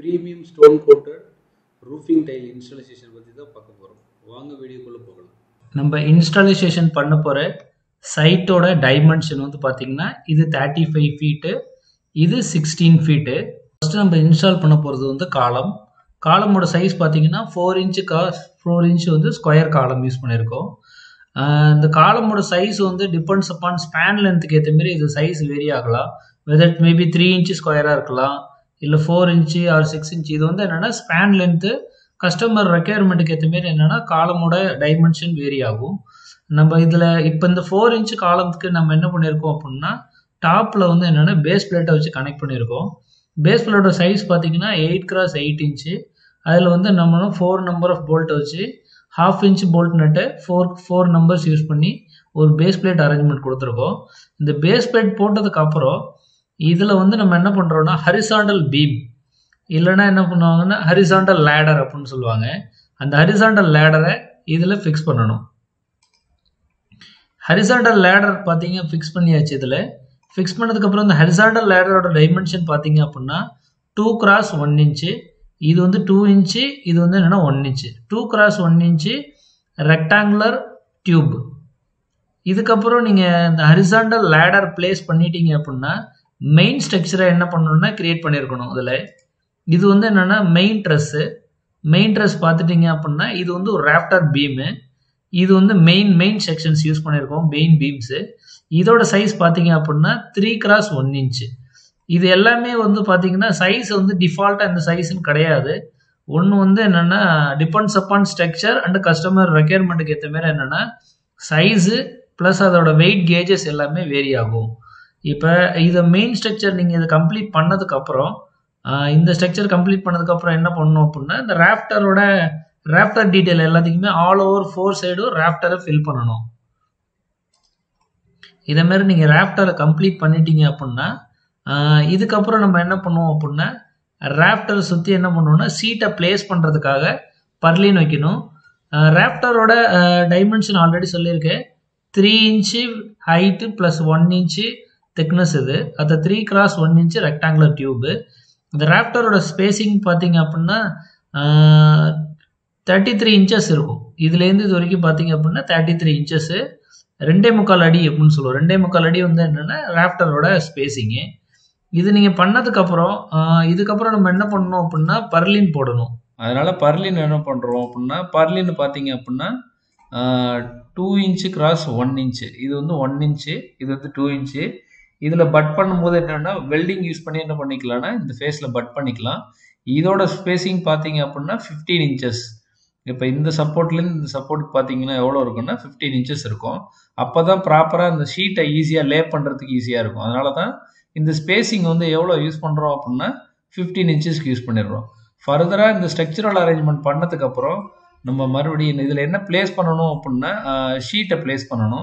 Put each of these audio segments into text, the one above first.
premium stone coated roofing tile installation பற்றி தான் பார்க்க போகிறோம் வாங்க வீடியோக்குள்ளே போகலாம் நம்ம இன்ஸ்டாலேஷன் பண்ண போகிற சைட்டோட டைமென்ஷன் வந்து பார்த்தீங்கன்னா இது தேர்ட்டி ஃபைவ் ஃபீட்டு இது சிக்ஸ்டீன் ஃபீட்டு ஃபஸ்ட்டு நம்ம இன்ஸ்டால் பண்ண போகிறது வந்து காலம் காலமோட சைஸ் பார்த்தீங்கன்னா ஃபோர் இன்ச்சு கா ஃபோர் இன்ச் வந்து ஸ்கொயர் காலம் யூஸ் பண்ணியிருக்கோம் ஆஹ் இந்த காலமோட சைஸ் வந்து டிபெண்ட்ஸ் அப்பான் ஸ்பேன் லென்த்துக்கு ஏற்ற மாதிரி இது சைஸ் வேரி ஆகலாம் வெதர் மேபி த்ரீ இன்ச்சு ஸ்கொயராக இருக்கலாம் இல்லை four inch or six inch இது வந்து என்னென்னா ஸ்பேன் லென்த்து கஸ்டமர் ரெக்குயர்மெண்ட்டுக்கு ஏற்ற மாதிரி என்னென்னா காலமோட டைமென்ஷன் வேரி ஆகும் நம்ம இதில் இப்போ இந்த ஃபோர் இன்ச்சு காலத்துக்கு நம்ம என்ன பண்ணியிருக்கோம் அப்படின்னா டாப்பில் வந்து என்னென்னா பேஸ் பிளேட்டை வச்சு கனெக்ட் பண்ணியிருக்கோம் பேஸ் பிளேட்டோட சைஸ் பார்த்தீங்கன்னா எயிட் கிராஸ் எயிட் இன்ச்சு அதில் வந்து நம்ம ஃபோர் நம்பர் ஆஃப் போல்ட்டை வச்சு half inch bolt nut four four numbers use பண்ணி ஒரு பேஸ் பிளேட் அரேஞ்ச்மெண்ட் கொடுத்துருக்கோம் இந்த பேஸ் பிளேட் போட்டதுக்கு அப்புறம் இதில் வந்து நம்ம என்ன பண்ணுறோம்னா ஹரிசாண்டல் பீம் இல்லைன்னா என்ன பண்ணுவாங்கன்னா ஹரிசாண்டல் லேடர் அப்படின்னு சொல்லுவாங்க அந்த ஹரிசாண்டல் லேடரை இதில் ஃபிக்ஸ் பண்ணணும் ஹரிசாண்டல் லேடர் பார்த்தீங்க ஃபிக்ஸ் பண்ணியாச்சு இதில் ஃபிக்ஸ் பண்ணதுக்கப்புறம் இந்த ஹரிசாண்டல் லேடரோட டைமென்ஷன் பார்த்தீங்க அப்படின்னா டூ கிராஸ் ஒன் இன்ச்சு இது வந்து டூ இன்ச்சு இது வந்து என்னென்னா one inch two cross one inch rectangular tube இதுக்கப்புறம் நீங்கள் இந்த ஹரிசாண்டல் லேடர் பிளேஸ் பண்ணிட்டீங்க அப்படின்னா மெயின் ஸ்ட்ரக்சரை என்ன பண்ணணும்னா கிரியேட் பண்ணியிருக்கணும் இதில் இது வந்து என்னென்னா மெயின் ட்ரெஸ்ஸு மெயின் ட்ரெஸ் பார்த்துட்டிங்க அப்படின்னா இது வந்து ஒரு ராப்டர் பீமு இது வந்து மெயின் மெயின் செக்ஷன்ஸ் யூஸ் பண்ணியிருக்கோம் மெயின் பீம்ஸு இதோட சைஸ் பார்த்தீங்க அப்படின்னா த்ரீ கிராஸ் ஒன் இன்ச்சு இது எல்லாமே வந்து பார்த்தீங்கன்னா சைஸ் வந்து டிஃபால்ட்டாக இந்த சைஸ்ன்னு கிடையாது ஒன்று வந்து என்னென்னா depends upon structure and customer ரெக்குயர்மெண்ட்டுக்கு ஏற்ற மாதிரி என்னென்னா சைஸு ப்ளஸ் அதோட வெயிட் கேஜஸ் எல்லாமே வேரி ஆகும் இப்போ இதை மெயின் ஸ்ட்ரக்சர் நீங்கள் இதை கம்ப்ளீட் பண்ணதுக்கப்புறம் இந்த ஸ்ட்ரக்சர் கம்ப்ளீட் பண்ணதுக்கப்புறம் என்ன பண்ணணும் அப்படின்னா இந்த ராப்டரோட ராப்டர் டீட்டெயில் எல்லாத்துக்குமே ஆல் ஓவர் ஃபோர் சைடும் ராப்டரை ஃபில் பண்ணணும் இதே மாதிரி நீங்கள் ராப்டரை கம்ப்ளீட் பண்ணிட்டீங்க அப்படின்னா இதுக்கப்புறம் நம்ம என்ன பண்ணுவோம் அப்படின்னா ராப்டரை சுற்றி என்ன பண்ணுவோம்னா சீட்டை பிளேஸ் பண்ணுறதுக்காக பர்லின் வைக்கணும் ராப்டரோட டைமென்ஷன் ஆல்ரெடி சொல்லியிருக்கேன் three inch height plus one inch thickness இது அது three cross one inch rectangular tube இந்த ராப்டரோட ஸ்பேசிங் பார்த்தீங்க அப்படின்னா தேர்ட்டி த்ரீ இன்ச்சஸ் இருக்கும் இதுலேருந்து இது வரைக்கும் பார்த்தீங்க அப்படின்னா தேர்ட்டி த்ரீ இன்ச்சஸ்ஸு ரெண்டே முக்கால் அடி அப்படின்னு சொல்லுவோம் ரெண்டே முக்கால் அடி வந்து என்னென்னா ராப்டரோட ஸ்பேசிங்கு இது நீங்கள் பண்ணதுக்கப்புறம் இதுக்கப்புறம் நம்ம என்ன பண்ணணும் அப்படின்னா பர்லின் போடணும் அதனால பர்லின் என்ன பண்ணுறோம் அப்படின்னா பர்லின் பார்த்தீங்க அப்படின்னா two inch cross one inch இது வந்து ஒன் இன்ச்சு இது வந்து டூ இன்ச்சு இதில் பட் பண்ணும்போது என்னென்னா வெல்டிங் யூஸ் பண்ணி என்ன பண்ணிக்கலாம்னா இந்த ஃபேஸில் பட் பண்ணிக்கலாம் இதோட ஸ்பேசிங் பார்த்தீங்க அப்படின்னா ஃபிஃப்டீன் இன்ச்சஸ் இப்போ இந்த சப்போர்ட்லேருந்து இந்த சப்போர்ட் பார்த்தீங்கன்னா எவ்வளோ இருக்குன்னா ஃபிஃப்டீன் இன்ச்சஸ் இருக்கும் அப்போ தான் ப்ராப்பராக அந்த ஷீட்டை ஈஸியாக லே பண்ணுறதுக்கு ஈஸியாக இருக்கும் அதனால தான் இந்த ஸ்பேசிங் வந்து எவ்வளோ யூஸ் பண்ணுறோம் அப்படின்னா ஃபிஃப்டீன் இன்ச்சஸ்க்கு யூஸ் பண்ணிடுறோம் ஃபர்தராக இந்த ஸ்ட்ரக்சரல் அரேஞ்ச்மெண்ட் பண்ணதுக்கப்புறம் நம்ம மறுபடியும் இதில் என்ன பிளேஸ் பண்ணணும் அப்படின்னா ஷீட்டை பிளேஸ் பண்ணணும்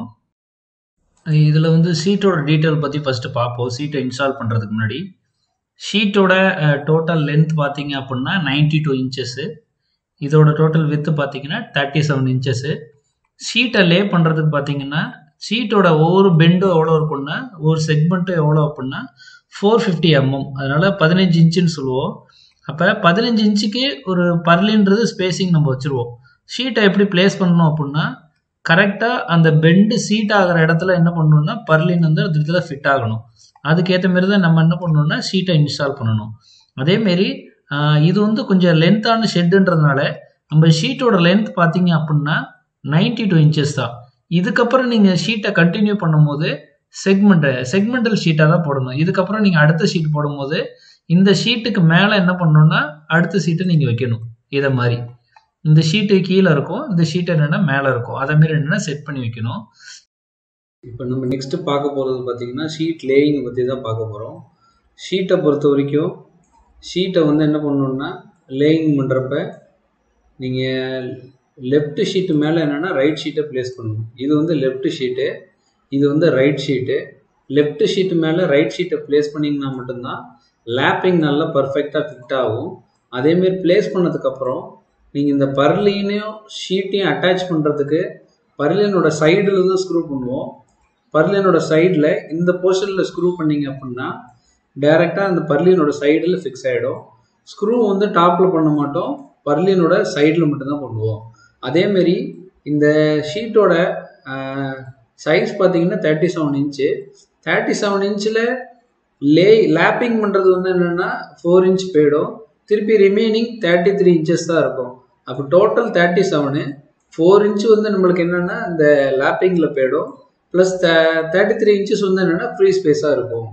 இதில் வந்து சீட்டோட டீட்டெயில் பற்றி ஃபஸ்ட்டு பார்ப்போம் சீட்டை இன்ஸ்டால் பண்ணுறதுக்கு முன்னாடி ஷீட்டோட டோட்டல் லென்த் பார்த்தீங்க அப்படின்னா நைன்டி டூ இன்ச்சஸ்ஸு இதோட டோட்டல் வித்து பார்த்தீங்கன்னா தேர்ட்டி செவன் இன்ச்சஸ்ஸு ஷீட்டை லே பண்ணுறதுக்கு பார்த்தீங்கன்னா ஷீட்டோட ஒவ்வொரு பெண்டும் எவ்வளோ இருக்குன்னா ஒவ்வொரு செக்மெண்ட்டும் எவ்வளோ அப்படின்னா ஃபோர் ஃபிஃப்டி எம்எம் அதனால் பதினஞ்சு இன்ச்சுன்னு சொல்லுவோம் அப்போ பதினஞ்சு இன்ச்சுக்கு ஒரு பர்லின்றது ஸ்பேசிங் நம்ம வச்சுருவோம் ஷீட்டை எப்படி பிளேஸ் பண்ணணும் அப்படின்னா கரெக்டாக அந்த பெண்டு சீட் ஆகிற இடத்துல என்ன பண்ணணும்னா பர்லின் வந்து அந்த இடத்துல ஃபிட் ஆகணும் அதுக்கேற்ற மாரி தான் நம்ம என்ன பண்ணணும்னா ஷீட்டை இன்ஸ்டால் பண்ணணும் அதேமாரி இது வந்து கொஞ்சம் லென்த்தான ஷெட்டுன்றதுனால நம்ம ஷீட்டோட லென்த் பார்த்தீங்க அப்படின்னா நைன்டி டூ இன்ச்சஸ் தான் இதுக்கப்புறம் நீங்கள் ஷீட்டை கண்டினியூ பண்ணும்போது செக்மெண்ட்டு செக்மெண்டல் ஷீட்டாக தான் போடணும் இதுக்கப்புறம் நீங்கள் அடுத்த ஷீட் போடும்போது இந்த ஷீட்டுக்கு மேலே என்ன பண்ணணும்னா அடுத்த ஷீட்டை நீங்கள் வைக்கணும் இதை மாதிரி இந்த ஷீட்டு கீழே இருக்கும் இந்த ஷீட் என்னென்னா மேலே இருக்கும் அதை மாதிரி என்னென்னா செட் பண்ணி வைக்கணும் இப்போ நம்ம நெக்ஸ்ட்டு பார்க்க போகிறது பார்த்தீங்கன்னா ஷீட் லேயிங் பற்றி தான் பார்க்க போகிறோம் ஷீட்டை பொறுத்த வரைக்கும் ஷீட்டை வந்து என்ன பண்ணணுன்னா லேயிங் பண்ணுறப்ப நீங்கள் லெஃப்ட் ஷீட்டு மேலே என்னென்னா ரைட் ஷீட்டை ப்ளேஸ் பண்ணணும் இது வந்து லெஃப்ட் ஷீட்டு இது வந்து ரைட் ஷீட்டு லெஃப்ட் ஷீட்டு மேலே ரைட் ஷீட்டை ப்ளேஸ் பண்ணிங்கன்னா மட்டும்தான் லேப்பிங் நல்லா பர்ஃபெக்டாக ஃபிட் ஆகும் அதேமாரி ப்ளேஸ் பண்ணதுக்கப்புறம் நீங்கள் இந்த பர்லினையும் ஷீட்டையும் அட்டாச் பண்ணுறதுக்கு பர்லினோட சைடில் தான் ஸ்க்ரூ பண்ணுவோம் பர்லினோட சைடில் இந்த போர்ஷனில் ஸ்க்ரூ பண்ணிங்க அப்படின்னா டைரெக்டாக அந்த பர்லினோட சைடில் ஃபிக்ஸ் ஆகிடும் ஸ்க்ரூ வந்து டாப்பில் பண்ண மாட்டோம் பர்லினோட சைடில் மட்டும்தான் பண்ணுவோம் அதேமாரி இந்த ஷீட்டோட சைஸ் பார்த்தீங்கன்னா thirty seven inch thirty seven இன்ச்சில் லே லேப்பிங் பண்ணுறது வந்து என்னென்னா ஃபோர் இன்ச் போயிடும் திருப்பி ரிமைனிங் தேர்ட்டி த்ரீ இன்ச்சஸ் தான் இருக்கும் அப்போ total thirty seven four inch வந்து நம்மளுக்கு என்னென்னா இந்த லேப்பிங்கில் போயிடும் ப்ளஸ் தேர்ட்டி த்ரீ இன்ச்சஸ் வந்து என்னென்னா ஃப்ரீ ஸ்பேஸாக இருக்கும்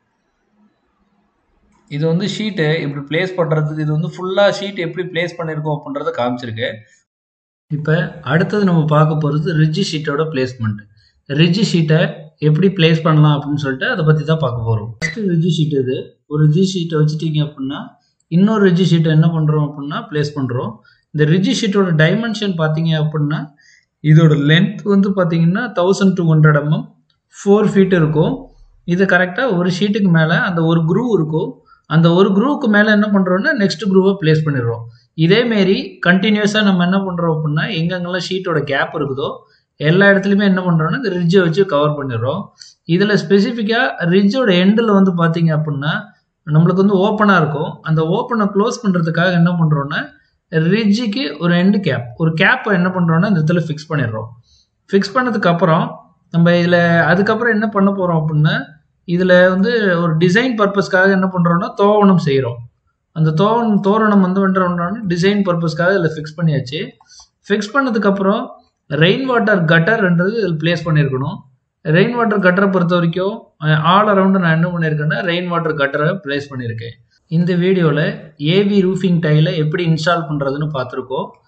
இது வந்து ஷீட்டு இப்படி பிளேஸ் பண்ணுறதுக்கு இது வந்து ஃபுல்லாக ஷீட் எப்படி பிளேஸ் பண்ணியிருக்கோம் அப்படின்றத காமிச்சிருக்கு இப்போ அடுத்தது நம்ம பார்க்க போகிறது ரிஜி ஷீட்டோட பிளேஸ்மெண்ட் ரிஜி ஷீட்டை எப்படி பிளேஸ் பண்ணலாம் அப்படின்னு சொல்லிட்டு அதை பற்றி தான் பார்க்க போகிறோம் ஃபஸ்ட்டு ரிஜி ஷீட் இது ஒரு ரிஜி ஷீட்டை வச்சுட்டீங்க அப்படின்னா இன்னொரு ரிஜி ஷீட்டை என்ன பண்ணுறோம் அப்படின்னா பிளேஸ் பண்ணுறோம் இந்த ரிஜி ஷீட்டோட டைமென்ஷன் பார்த்தீங்க அப்படின்னா இதோட லென்த் வந்து பார்த்தீங்கன்னா thousand two hundred mm four feet இருக்கும் இது கரெக்டாக ஒரு ஷீட்டுக்கு மேலே அந்த ஒரு குரூவ் இருக்கும் அந்த ஒரு குரூவுக்கு மேலே என்ன பண்ணுறோம்னா நெக்ஸ்ட் குரூவை பிளேஸ் பண்ணிடுறோம் இதேமாரி கண்டினியூஸாக நம்ம என்ன பண்ணுறோம் அப்படின்னா எங்கெங்கெல்லாம் ஷீட்டோட கேப் இருக்குதோ எல்லா இடத்துலையுமே என்ன பண்ணுறோம்னா இந்த ரிட்ஜை வச்சு கவர் பண்ணிடுறோம் இதில் ஸ்பெசிஃபிக்காக ரிட்ஜோட எண்டில் வந்து பார்த்தீங்க அப்படின்னா நம்மளுக்கு வந்து ஓப்பனாக இருக்கும் அந்த ஓப்பனை க்ளோஸ் பண்ணுறதுக்காக என்ன பண்ணுறோன்னா ரிட்ஜுக்கு ஒரு எண்டு கேப் ஒரு கேப்பை என்ன பண்ணுறோன்னா இந்த இடத்துல ஃபிக்ஸ் பண்ணிடுறோம் ஃபிக்ஸ் பண்ணதுக்கப்புறம் நம்ம இதில் அதுக்கப்புறம் என்ன பண்ண போகிறோம் அப்படின்னா இதில் வந்து ஒரு டிசைன் பர்பஸ்க்காக என்ன பண்ணுறோன்னா தோவணம் செய்கிறோம் அந்த தோவணம் தோரணம் வந்து பண்ணுறோம்னா டிசைன் பர்பஸ்க்காக இதில் ஃபிக்ஸ் பண்ணியாச்சு ஃபிக்ஸ் பண்ணதுக்கப்புறம் ரெயின் வாட்டர் கட்டர்ன்றது இதில் பிளேஸ் பண்ணியிருக்கணும் ரெயின் வாட்டர் கட்டரை பொறுத்த வரைக்கும் ஆல் அரவுண்டு நான் என்ன பண்ணியிருக்கேன்னா ரெயின் வாட்டர் கட்டரை பிளேஸ் பண்ணியிருக்கேன் இந்த வீடியோவில் ஏவி ரூஃபிங் டைலை எப்படி இன்ஸ்டால் பண்ணுறதுன்னு பார்த்துருக்கோம்